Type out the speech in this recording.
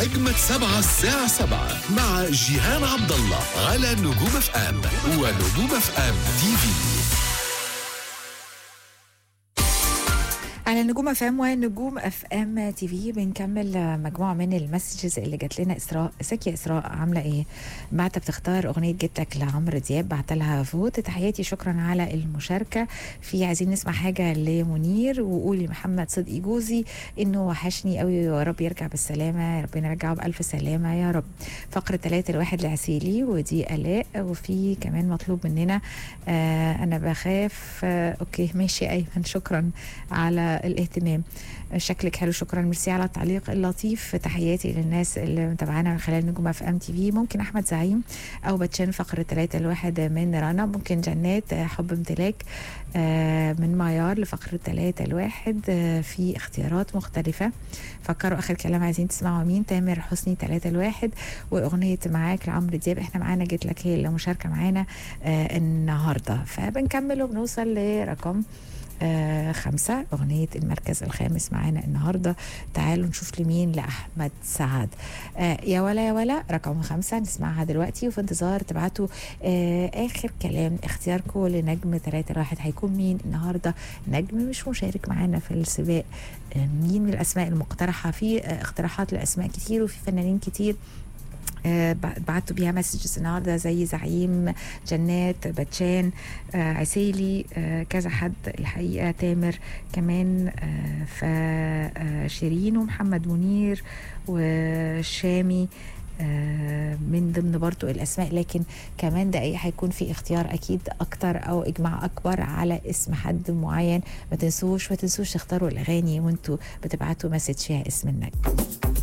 أجمد سبعة الساعة سبعة مع جيهان عبد الله على نجوم اف ام ونجوم اف ام تي في على نجوم اف ام ونجوم اف ام تي في بنكمل مجموعه من المسجز اللي جات لنا اسراء ازيك يا اسراء عامله ايه بعد بتختار اغنيه جدك لعمرو دياب بعت لها فوت تحياتي شكرا على المشاركه في عايزين نسمع حاجه لمنير وقولي محمد صدقي جوزي انه وحشني قوي يا رب يرجع بالسلامه يا ربنا يرجعه بالف سلامه يا رب فقره ثلاثة الواحد لعسيلي ودي الاء وفي كمان مطلوب مننا آه انا بخاف آه اوكي ماشي ايمن شكرا على الاهتمام شكلك حلو شكرا ميرسي على التعليق اللطيف تحياتي للناس اللي متابعانا من خلال نجوم اف ام تي في ممكن احمد زعيم او بتشان فقره ثلاثة الواحد من رنا ممكن جنات حب امتلاك من معيار لفقره ثلاثة الواحد في اختيارات مختلفه فكروا اخر كلام عايزين تسمعوا مين تامر حسني ثلاثة الواحد واغنيه معاك لعمرو دياب احنا معانا جيت لك هي اللي مشاركه معانا النهارده فبنكمل وبنوصل لرقم آه خمسة أغنية المركز الخامس معانا النهاردة تعالوا نشوف لمين لأحمد سعد آه يا ولا يا ولا رقم خمسة نسمعها دلوقتي وفي انتظار تبعتوا آه آخر كلام اختياركم لنجم ثلاثة واحد هيكون مين النهاردة نجم مش مشارك معانا في السباق آه مين من الأسماء المقترحة في آه اقتراحات لأسماء كتير وفي فنانين كتير آه بعتوا بيها مسجز النهارده زي زعيم جنات بتشان آه عسيلي آه كذا حد الحقيقه تامر كمان فشيرين ومحمد منير وشامي من ضمن برضو الاسماء لكن كمان ده هيكون في اختيار اكيد اكتر او اجماع اكبر على اسم حد معين ما تنسوش ما تنسوش تختاروا الاغاني وانتوا بتبعتوا مسج فيها اسم النجم